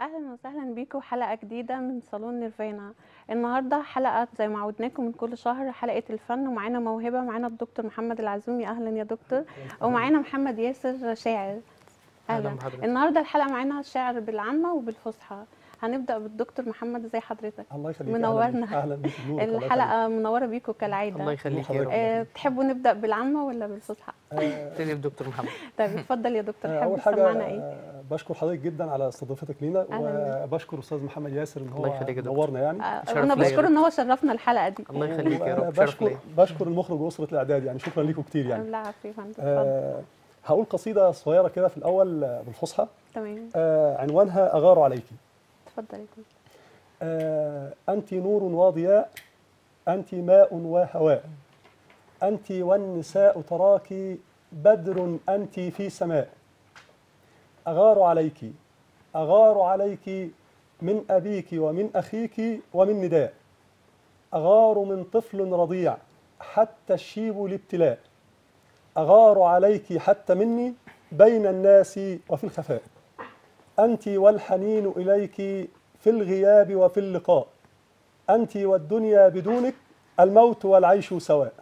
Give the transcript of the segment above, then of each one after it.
اهلا وسهلا بيكم حلقه جديده من صالون نيرفانا النهارده حلقه زي ما عودناكم من كل شهر حلقه الفن ومعانا موهبه معانا الدكتور محمد العزومي اهلا يا دكتور ومعانا محمد ياسر شاعر أهلاً اهلا بحضرتك. النهارده الحلقه معانا شعر بالعامه وبالفصحى هنبدا بالدكتور محمد ازي حضرتك الله يخليك منورنا. اهلا اهلا بيك نورك، الله الحلقه منوره بيكم كالعاده الله يخليك يا حضرتك. رب أه تحبوا نبدا بالعامه ولا بالفصحى يخليك. آه، ابتدي بدكتور محمد طيب اتفضل يا دكتور آه، حابب اول حاجه تسمعنا ايه آه، بشكر حضرتك جدا على استضافتك لينا أهلاً وبشكر استاذ محمد ياسر ان الله هو يخليك يا دكتور. نورنا يعني آه، شرف انا ليا بشكره يا ان هو شرفنا الحلقه دي الله يخليك يا رب شرف بشكر ليا بشكر المخرج واسره الاعداد يعني شكرا لكم كتير يعني لا عفوا يا فندم اتفضل آه هقول قصيده صغيره كده في الاول آه، بالفصحى تمام آه عنوانها اغار عليك اتفضل يا دكتور آه أنت نور وضياء أنت ماء وهواء أنت والنساء تراك بدر أنت في سماء أغار عليك أغار عليك من أبيك ومن أخيك ومن نداء أغار من طفل رضيع حتى الشيب الابتلاء أغار عليك حتى مني بين الناس وفي الخفاء أنت والحنين إليك في الغياب وفي اللقاء أنت والدنيا بدونك الموت والعيش سواء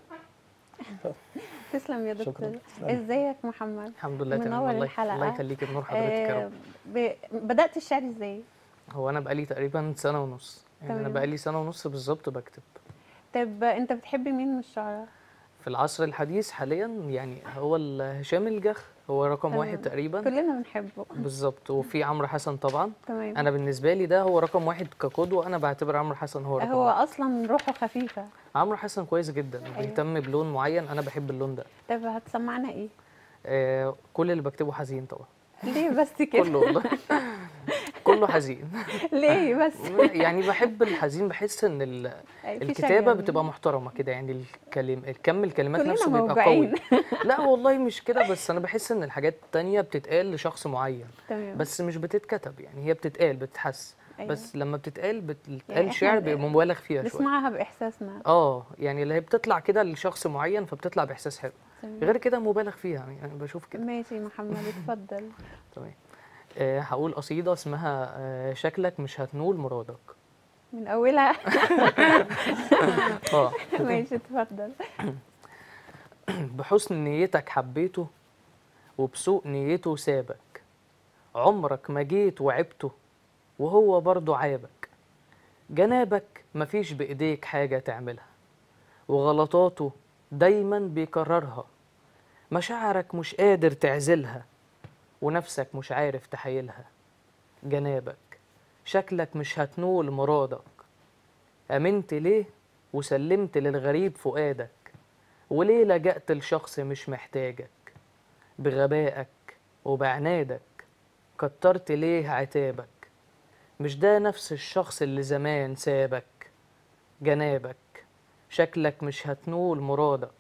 تسلم يا شكراً. دكتور تسلم. ازيك محمد الحمد لله تمام منور الله الحلقة. الله يخليك بنور حضرتك يا آه رب ب... بدات الشعر ازاي هو انا بقالي تقريبا سنه ونص يعني انا تمام. بقالي سنه ونص بالظبط بكتب طب انت بتحب مين من الشعراء في العصر الحديث حاليا يعني هو ال- هشام الجخ هو رقم تمام. واحد تقريبا كلنا بنحبه بالظبط وفي عمرو حسن طبعا تمام انا بالنسبه لي ده هو رقم واحد كقدوه انا بعتبر عمرو حسن هو رقم هو واحد اصلا روحه خفيفه عمرو حسن كويس جدا أيوة. بيهتم بلون معين انا بحب اللون ده طب هتسمعنا ايه آه كل اللي بكتبه حزين طبعا ليه بس كده كله والله كله حزين ليه بس يعني بحب الحزين بحس ان ال... أي، في الكتابه شجن. بتبقى محترمه كده يعني الكلم الكم الكلمات كلنا نفسه بيبقى موجوعين. قوي لا والله مش كده بس انا بحس ان الحاجات التانية بتتقال لشخص معين تمام بس مش بتتكتب يعني هي بتتقال بتتحس أيوة. بس لما بتتقال يعني بتتقال إحنا شعر ب- بيبقى مبالغ فيها شويه نسمعها باحساسنا اه يعني اللي هي بتطلع كده لشخص معين فبتطلع باحساس حلو تمام. غير كده مبالغ فيها يعني انا بشوف كده ماشي يا محمد اتفضل تمام آه هقول قصيده اسمها آه شكلك مش هتنول مرادك من اولها اه ماشي اتفضل بحسن نيتك حبيته وبسوء نيته سابك عمرك ما جيت وعبته وهو برضه عابك جنابك مفيش بإيديك حاجة تعملها وغلطاته دايما بيكررها مشاعرك مش قادر تعزلها ونفسك مش عارف تحايلها جنابك شكلك مش هتنول مرادك أمنت ليه وسلمت للغريب فؤادك وليه لجأت لشخص مش محتاجك بغبائك وبعنادك كترت ليه عتابك مش ده نفس الشخص اللي زمان سابك جنابك شكلك مش هتنول مرادك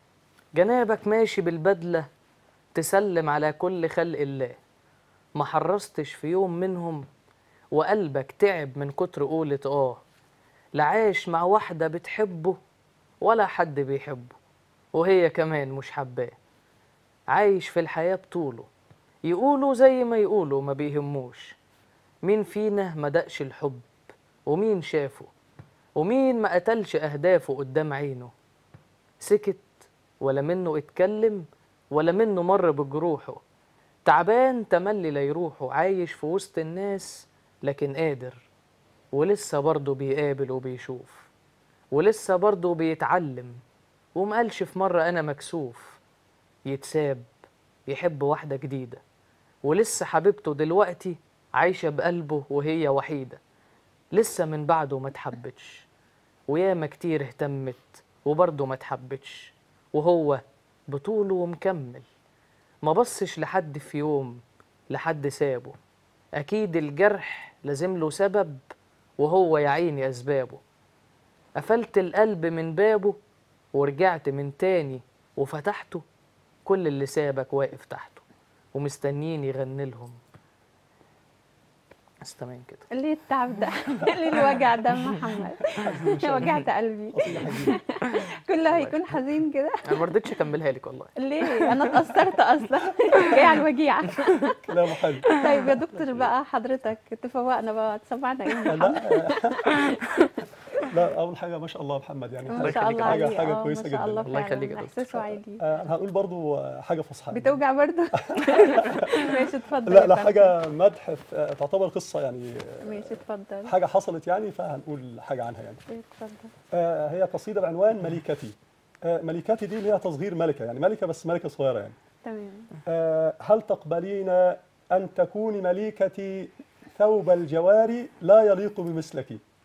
جنابك ماشي بالبدلة تسلم على كل خلق الله ما حرصتش في يوم منهم وقلبك تعب من كتر قولة اه لا عايش مع واحدة بتحبه ولا حد بيحبه وهي كمان مش حباه عايش في الحياة بطوله يقولوا زي ما يقولوا ما بيهموش مين فينا ما دقش الحب ومين شافه ومين ما قتلش أهدافه قدام عينه سكت ولا منه اتكلم ولا منه مر بجروحه تعبان تملي لا يروحه عايش في وسط الناس لكن قادر ولسه برضه بيقابل وبيشوف ولسه برضه بيتعلم ومقالش في مرة أنا مكسوف يتساب يحب واحدة جديدة ولسه حبيبته دلوقتي عايشة بقلبه وهي وحيدة لسه من بعده ما تحبتش وياما كتير اهتمت وبرضه ما تحبتش وهو بطوله ومكمل ما بصش لحد في يوم لحد سابه أكيد الجرح لازم له سبب وهو يا عيني أسبابه قفلت القلب من بابه ورجعت من تاني وفتحته كل اللي سابك واقف تحته ومستنيين يغني لهم بس تمام كده ليه التعب ده ليه الوجع ده يا محمد وجعت قلبي قصيدة حزينة كله هيكون حزين كده انا ما رضيتش اكملها لك والله ليه انا اتأثرت اصلا جاي على الوجيعة كلام حلو طيب يا دكتور بقى حضرتك تفوقنا بقى تسمعنا ايه يا محمد لا لا اول حاجه ما شاء الله يا محمد يعني ما شاء الله حاجه عليه حاجه اه كويسه ما شاء الله جدا الله يخليك يا فعلا دكتور. احساسه عالي آه، انا هقول برضو آه، حاجه فصحى بتوجع برضه ماشي اتفضل لا يا لا فندم. حاجه مدح في- آه، تعتبر قصه يعني آه، ماشي اتفضل حاجه حصلت يعني فهنقول حاجه عنها يعني اتفضل آه، هي قصيده بعنوان ملكتي آه، ملكتي دي اللي هي تصغير ملكه يعني ملكه بس ملكه صغيره يعني تمام آه، هل تقبلين أن تكوني مليكتي ثوب الجواري لا يليق بمثلك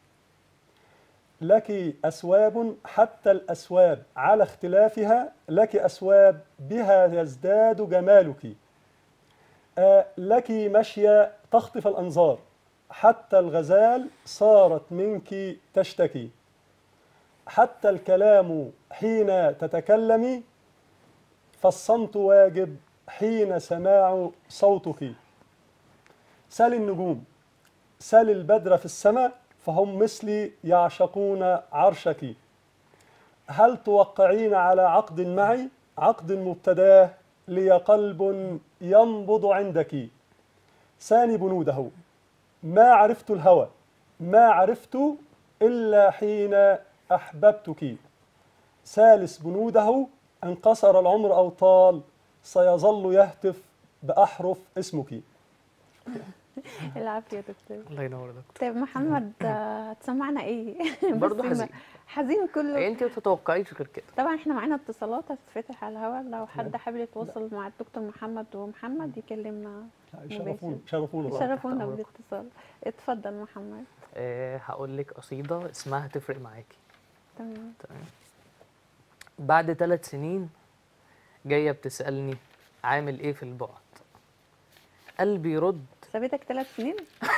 لك أسواب حتى الأسواب على اختلافها لك أسواب بها يزداد جمالك آه، لك مشية تخطف الأنظار حتى الغزال صارت منك تشتكي حتى الكلام حين تتكلمي فالصمت واجب حين سماع صوتك سل النجوم سل البدر في السماء فهم مثلي يعشقون عرشك هل توقعين على عقد معي عقد مبتداه لي قلب ينبض عندك ساني بنوده ما عرفت الهوى ما عرفت إلا حين أحببتك سالس بنوده إن قصر العمر أو طال سيظل يهتف بأحرف اسمك العافية يا دكتور الله ينور يا دكتور طيب محمد آه، هتسمعنا ايه برضه بس ما- حزين حزين كله انت ما تتوقعيش غير كده طبعا احنا معانا اتصالات هتتفتح على الهواء لو حد حابب يتواصل مع الدكتور محمد ومحمد يكلمنا شرفونا شرفونا طبعاً. شرفونا أمركم. بالاتصال اتفضل محمد أه هقول لك قصيده اسمها تفرق معاكي تمام تمام بعد ثلاث سنين جايه بتسالني عامل ايه في البعد قلبي يرد سابتك ثلاث سنين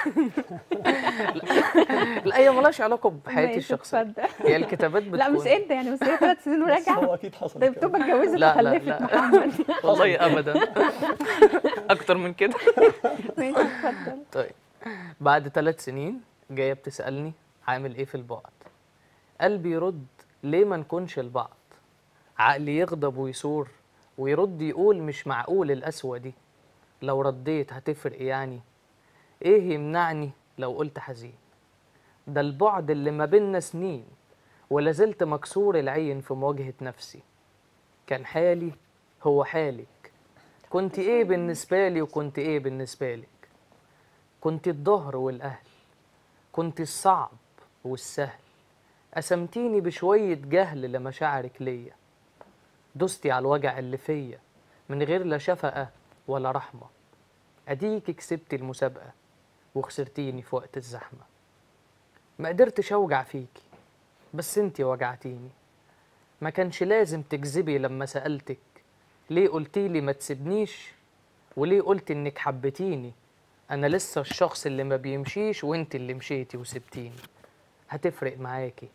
لا هي مالهاش علاقه بحياتي ماشي، الشخصيه اتفضل. هي الكتابات بتكون لا مش انت يعني بس هي ثلاث سنين بس وراجعه هو أكيد حصل طيب كده. تبقى اتجوزت لا، لا، وخلفت لا. محمد والله ابدا اكتر من كده ماشي اتفضل طيب بعد ثلاث سنين جايه بتسالني عامل ايه في البعد قلبي يرد ليه ما نكونش لبعض عقلي يغضب ويثور ويرد يقول مش معقول القسوه دي لو رديت هتفرق يعني ايه يمنعني لو قلت حزين ده البعد اللي ما بينا سنين ولا زلت مكسور العين في مواجهه نفسي كان حالي هو حالك كنت ايه بالنسبه لي وكنت ايه بالنسبه لك كنت الظهر والأهل كنت الصعب والسهل قسمتيني بشوية جهل لمشاعرك ليا دوستي على الوجع اللي فيا من غير لا شفقة ولا رحمة أديك كسبتي المسابقة وخسرتيني في وقت الزحمة ما قدرتش أوجع فيكي بس انتي وجعتيني ما كانش لازم تكذبي لما سألتك ليه قلتيلي ما تسيبنيش وليه قلت انك حبتيني انا لسه الشخص اللي ما بيمشيش وانت اللي مشيتي وسبتيني هتفرق معاكي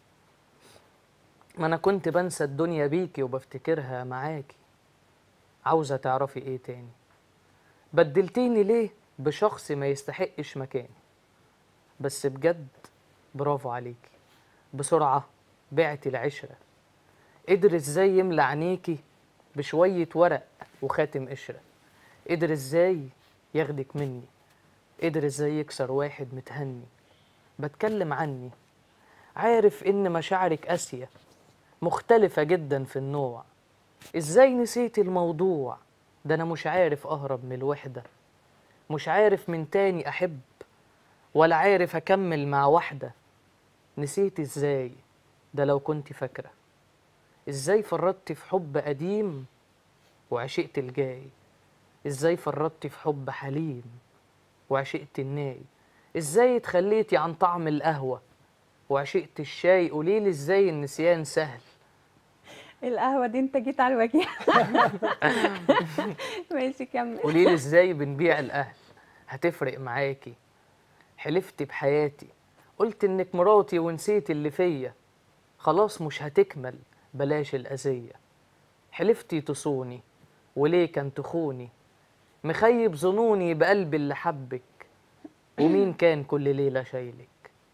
ما انا كنت بنسى الدنيا بيكي وبفتكرها معاكي عاوزة تعرفي ايه تاني بدلتيني ليه بشخص ما يستحقش مكاني بس بجد برافو عليكي بسرعة بعتي العشرة قدر ازاي يملى عينيكي بشوية ورق وخاتم قشرة قدر ازاي ياخدك مني قدر ازاي يكسر واحد متهني بتكلم عني عارف ان مشاعرك قاسية مختلفة جدا في النوع ازاي نسيت الموضوع ده انا مش عارف اهرب من الوحدة مش عارف من تاني احب ولا عارف اكمل مع واحدة نسيت ازاي ده لو كنت فاكرة ازاي فرطت في حب قديم وعشقت الجاي ازاي فرطت في حب حليم وعشقت الناي ازاي اتخليتي عن طعم القهوة وعشقت الشاي قوليلي ازاي النسيان سهل القهوه دي انت جيت على الوجيع ماشي كمل قوليلي ازاي بنبيع الاهل هتفرق معاكي حلفت بحياتي قلت انك مراتي ونسيت اللي فيا خلاص مش هتكمل بلاش الاذيه حلفتي تصوني وليه كان تخوني مخيب ظنوني بقلبي اللي حبك ومين كان كل ليلة شايلك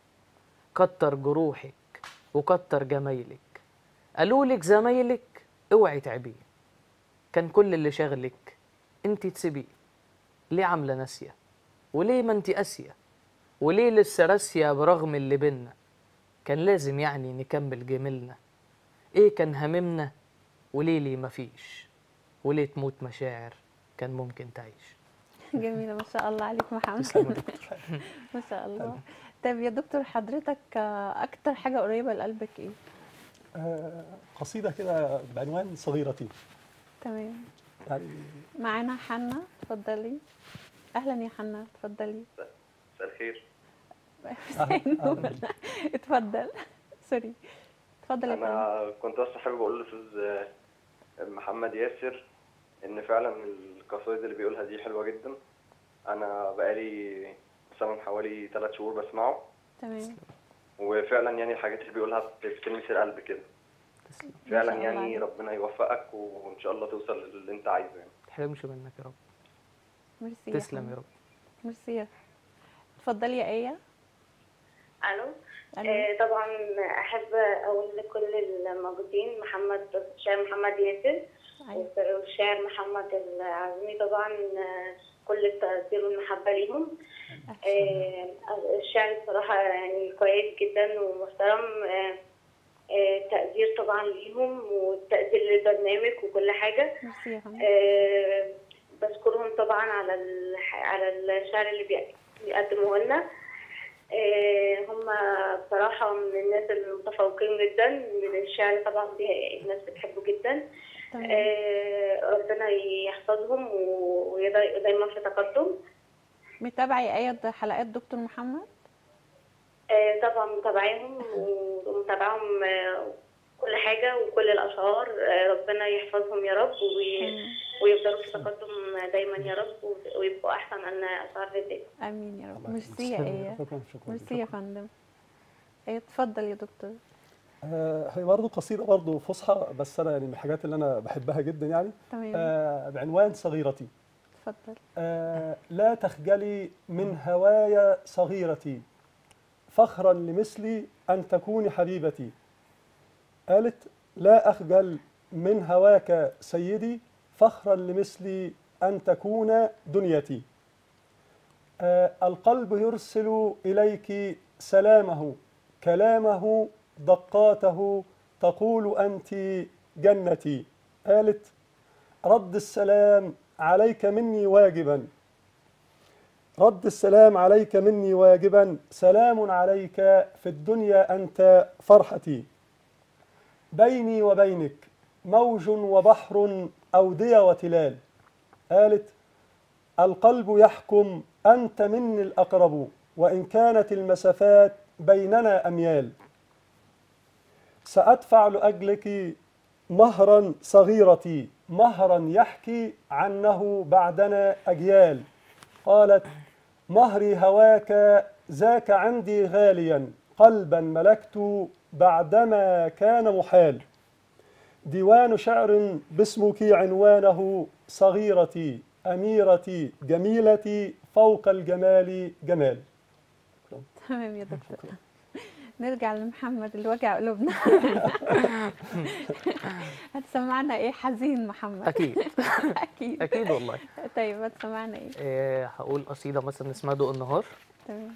كتر جروحك وكتر جمايلك قالولك زمايلك اوعي تعبيه كان كل اللي شاغلك انت تسيبيه ليه عاملة ناسية وليه ما انت قاسية وليه لسه راسية برغم اللي بينا كان لازم يعني نكمل جميلنا ايه كان هممنا وليه ليه مفيش وليه تموت مشاعر كان ممكن تعيش جميلة ما شاء الله عليك محمد تسلم يا دكتور ما شاء الله طيب يا دكتور حضرتك آه، أكتر حاجة قريبة لقلبك إيه؟ آه، قصيدة كده بعنوان صغيرتي تمام يعني معانا حنا اتفضلي أهلا يا حنا اتفضلي مساء الخير أهلا- أهلا بيك. اتفضل سوري اتفضل يا فندم انا كنت بس حابب اقول للاستاذ محمد ياسر ان فعلا القصائد اللي بيقولها دي حلوه جدا انا بقالي مثلا حوالي ثلاث شهور بسمعه تمام وفعلا يعني الحاجات اللي بيقولها بتلمس القلب كده تسلم ما فعلا شاء الله يعني عليك. ربنا يوفقك وان شاء الله توصل للي انت عايزه يعني تحرمش منك يا رب ميرسي تسلم حنا. يا رب ميرسي يا- اتفضلي يا آية الو ألو. آه طبعا احب اقول لكل الموجودين محمد الشاعر محمد ياسر أيوة. والشاعر محمد العزمي طبعا آه، كل التقدير والمحبه ليهم آه الشاعر بصراحه يعني كويس جدا ومحترم آه آه تقدير طبعا ليهم والتقدير للبرنامج وكل حاجه ميرسي يا فندم آه، بشكرهم طبعا على الح- على الشعر اللي بي- بيقدموه لنا آه، هم بصراحة من الناس المتفوقين جدا من الشعر طبعا بي- الناس بتحبه جدا تمام آه، ربنا يحفظهم و- ويدا- ودايما في تقدم متابعة يا آية حلقات دكتور محمد آه، طبعا متابعاهم ومتابعاهم آه، كل حاجة وكل الأشعار آه، ربنا يحفظهم يا رب وي- تمام. ويفضلوا في تقدم دايما يا رب ويبقوا أحسن أن أشعار الدنيا امين يا رب الله ميرسي يا يسلمك. ايه شكرا شكرا ميرسي يا شكراً. فندم ايه اتفضل يا دكتور آه، هي برضه قصيدة برضه فصحى بس أنا يعني من الحاجات اللي أنا بحبها جدا يعني تمام آه، بعنوان صغيرتي اتفضل آه، لا تخجلي من هوايا صغيرتي فخرا لمثلي أن تكوني حبيبتي قالت لا أخجل من هواك سيدي فخرا لمثلي أن تكون دنيتي آه، القلب يرسل إليك سلامه كلامه دقاته تقول أنت جنتي قالت رد السلام عليك مني واجبا رد السلام عليك مني واجبا سلام عليك في الدنيا أنت فرحتي بيني وبينك موج وبحر أودية وتلال قالت القلب يحكم أنت مني الأقرب وإن كانت المسافات بيننا أميال سأدفع لأجلك مهرا صغيرتي مهرا يحكي عنه بعدنا أجيال قالت مهري هواك ذاك عندي غاليا قلبا ملكت بعدما كان محال ديوان شعر باسمك عنوانه صغيرتي أميرتي جميلتي فوق الجمال جمال تمام يا دكتور نرجع لمحمد اللي وجع قلوبنا هتسمعنا ايه حزين محمد اكيد اكيد اكيد والله طيب هتسمعنا ايه آه، هقول قصيده مثلا اسمها ضوء النهار تمام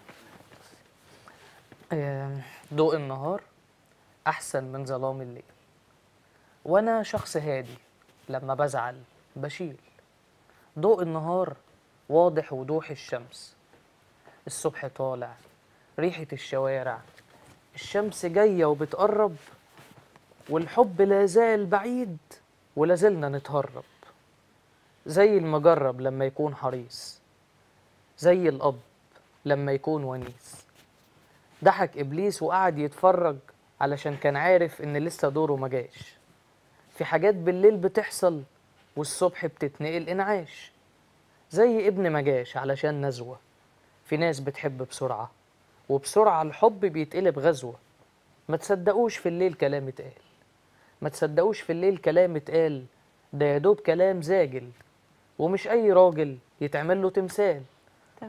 آه، ضوء النهار أحسن من ظلام الليل وأنا شخص هادي لما بزعل بشيل ضوء النهار واضح وضوح الشمس الصبح طالع ريحة الشوارع الشمس جاية وبتقرب والحب لا زال بعيد ولا زلنا نتهرب زي المجرب لما يكون حريص زي الأب لما يكون ونيس ضحك ابليس وقعد يتفرج علشان كان عارف ان لسه دوره ما جاش في حاجات بالليل بتحصل والصبح بتتنقل انعاش زي ابن ما جاش علشان نزوة في ناس بتحب بسرعة وبسرعة الحب بيتقلب غزوة ما تصدقوش في الليل كلام اتقال ما تصدقوش في الليل كلام اتقال ده يا دوب كلام زاجل ومش اي راجل يتعمل له تمثال تمام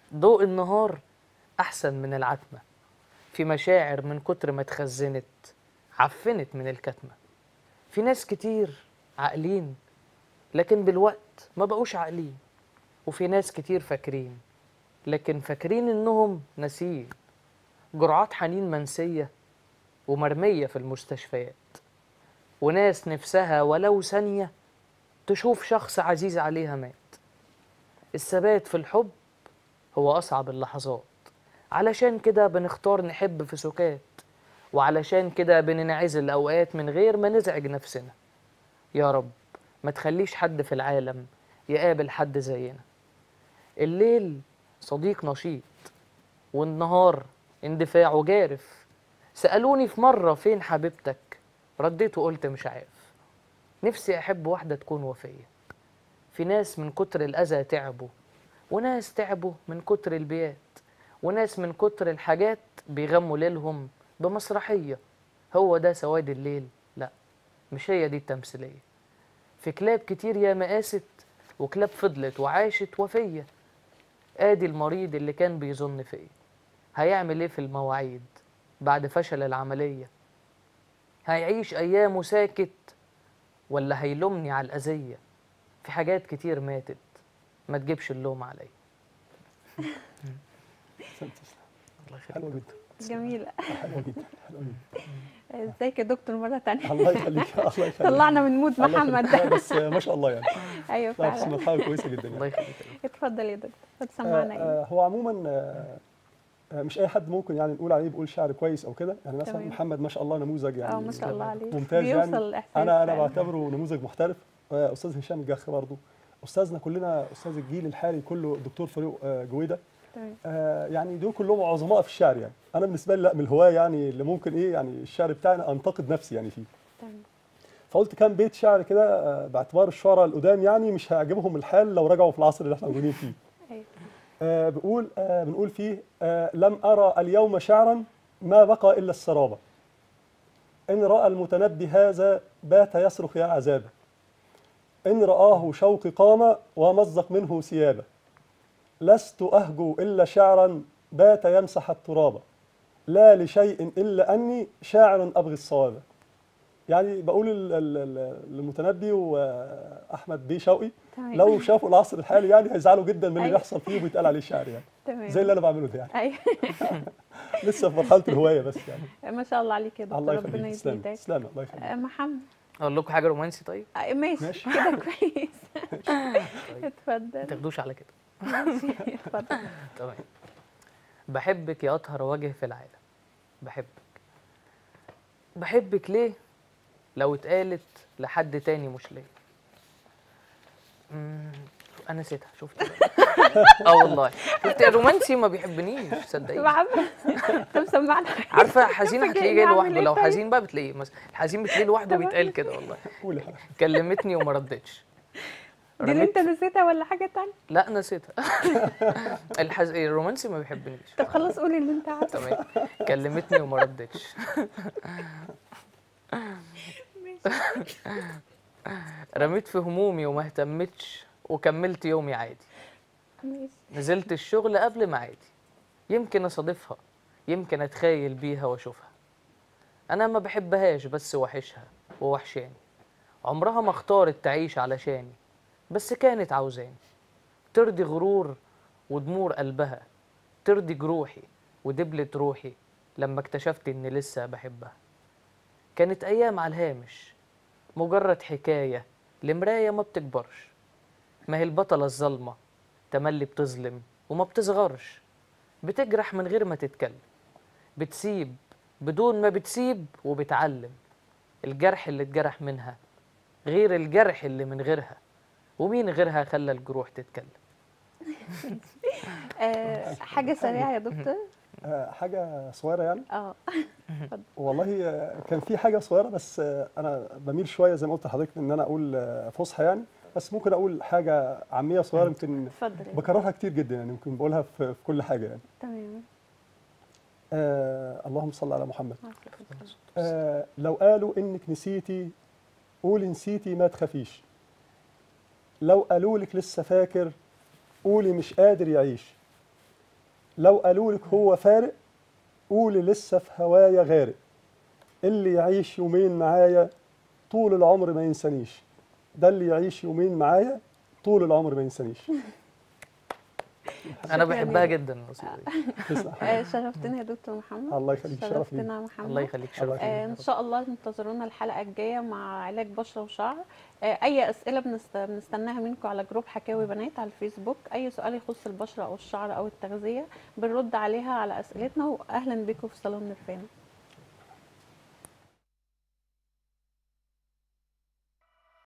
ضوء النهار أحسن من العتمة في مشاعر من كتر ما اتخزنت عفنت من الكتمة في ناس كتير عاقلين لكن بالوقت ما بقوش عاقلين وفي ناس كتير فاكرين لكن فاكرين إنهم ناسيين جرعات حنين منسية ومرمية في المستشفيات وناس نفسها ولو ثانية تشوف شخص عزيز عليها مات الثبات في الحب هو أصعب اللحظات علشان كده بنختار نحب في سكات وعلشان كده بننعزل أوقات من غير ما نزعج نفسنا يا رب ما تخليش حد في العالم يقابل حد زينا الليل صديق نشيط والنهار اندفاعه جارف سألوني في مرة فين حبيبتك رديت وقلت مش عارف نفسي أحب واحدة تكون وفية في ناس من كتر الأذى تعبوا وناس تعبوا من كتر البيات وناس من كتر الحاجات بيغموا ليلهم بمسرحية هو ده سواد الليل لا مش هي دي التمثيلية في كلاب كتير يا مقاست وكلاب فضلت وعاشت وفية ادي المريض اللي كان بيظن فيا هيعمل ايه في المواعيد بعد فشل العملية هيعيش ايامه ساكت ولا هيلومني على الأذية في حاجات كتير ماتت ما تجيبش اللوم عليا الله يخليك حلوه جدا جميلة حلوه جدا حلوه جدا ازيك يا دكتور مرة تانية الله يخليك الله يخليك طلعنا من مود الله محمد يخليك. لا، بس ما شاء الله يعني ايوه لا بس فعلا حاجه كويسه جدا الله يعني. يخليك اتفضل يا دكتور آه، هتسمعنا ايه آه، هو عموما آه، آه، مش اي حد ممكن يعني نقول عليه بيقول شعر كويس او كده يعني مثلا تمام. محمد ما شاء الله نموذج يعني اه ما شاء الله عليه ممتاز بيوصل يعني الاحساس انا انا فعلا. بعتبره نموذج محترف آه، استاذ هشام الجخ برضه استاذنا كلنا استاذ الجيل الحالي كله الدكتور فاروق آه، جويده تمام آه، يعني دول كلهم عظماء في الشعر يعني انا بالنسبه لي لا من الهواه يعني اللي ممكن ايه يعني الشعر بتاعنا انتقد نفسي يعني فيه تمام فقلت كام بيت شعر كده آه، باعتبار الشعراء القدام يعني مش هيعجبهم الحال لو رجعوا في العصر اللي احنا موجودين فيه ايوه آه، بقول آه، بنقول فيه آه، لم أرى اليوم شعرا ما بقى إلا السرابة إن رأى المتنبي هذا بات يصرخ يا عذابه إن رآه شوق قام ومزق منه ثيابه لست أهجو إلا شعرا بات يمسح التراب لا لشيء إلا أني شاعر أبغي الصواب يعني بقول ال- ال- ال- المتنبي وأحمد بيه شوقي تمام لو شافوا العصر الحالي يعني هيزعلوا جدا من اللي أيوة. بيحصل فيه وبيتقال عليه شعر يعني تمام زي اللي انا بعمله ده يعني ايوه لسه في مرحله الهوايه بس يعني ما شاء الله عليك يا دكتور الله ربنا يخليك تسلم يزيدك تسلم الله يخليك آه، محمد اقول لكم حاجه رومانسي طيب آه، ماشي ماشي. كده كويس ما اتفضل تاخدوش على كده ماشي، اتفضل تمام بحبك يا اطهر وجه في العالم بحبك بحبك ليه لو اتقالت لحد تاني مش ليا مم، انا نسيتها شفت اه والله شفت يا رومانسي ما بيحبنيش صدقيني محمد طب سمعنا عارفه حزين فاجئني هتلاقيه جاي أعمل لوحده إيه لو طيب؟ حزين بقى بتلاقيه مثلا الحزين بتلاقيه لوحده بيتقال كده والله قول يا حبيبي. كلمتني وما ردتش دي اللي انت نسيتها ولا حاجه تانية لا نسيتها الحز... الرومانسي ما بيحبنيش طب خلاص قولي اللي انت عايزه تمام كلمتني وما ردتش رميت في همومي وما اهتمتش وكملت يومي عادي ماشي نزلت الشغل قبل ميعادي يمكن اصادفها يمكن اتخيل بيها واشوفها انا ما بحبهاش بس وحشها ووحشاني عمرها ما اختارت تعيش علشاني بس كانت عاوزاني ترضي غرور ودمور قلبها ترضي جروحي ودبلة روحي لما اكتشفت اني لسه بحبها كانت ايام على الهامش مجرد حكاية لمراية ما بتكبرش ما هي البطلة الظلمة تملي بتظلم وما بتصغرش بتجرح من غير ما تتكلم بتسيب بدون ما بتسيب وبتعلم الجرح اللي اتجرح منها غير الجرح اللي من غيرها ومين غيرها خلى الجروح تتكلم آه حاجه سريعه يا دكتور آه، حاجه صغيره يعني اه والله آه، كان في حاجه صغيره بس آه، انا بميل شويه زي ما قلت لحضرتك ان انا اقول آه، فصحى يعني بس ممكن اقول حاجه عاميه صغيره يمكن اتفضل يا بكررها كتير جدا يعني يمكن بقولها في في كل حاجه يعني تمام آه اللهم صل على محمد مع السلامة. آه لو قالوا انك نسيتي قولي نسيتي ما تخافيش لو قالوا لك لسه فاكر قولي مش قادر يعيش لو قالوا لك هو فارق قولي لسه في هوايا غارق اللي يعيش يومين معايا طول العمر ما ينسانيش ده اللي يعيش يومين معايا طول العمر ما ينسانيش انا شكراً بحبها يا جدا القصيده دي تسلم. آه، شرفتنا يا دكتور محمد الله يخليك شرف لي شرفتنا يا محمد الله يخليك شرف الله آه، ان شاء الله انتظرونا الحلقه الجايه مع علاج بشره وشعر آه، اي اسئله بنست... بنستناها منكم على جروب حكاوي بنات على الفيسبوك اي سؤال يخص البشره او الشعر او التغذيه بنرد عليها على اسئلتنا واهلا بكم في صالون نرفانه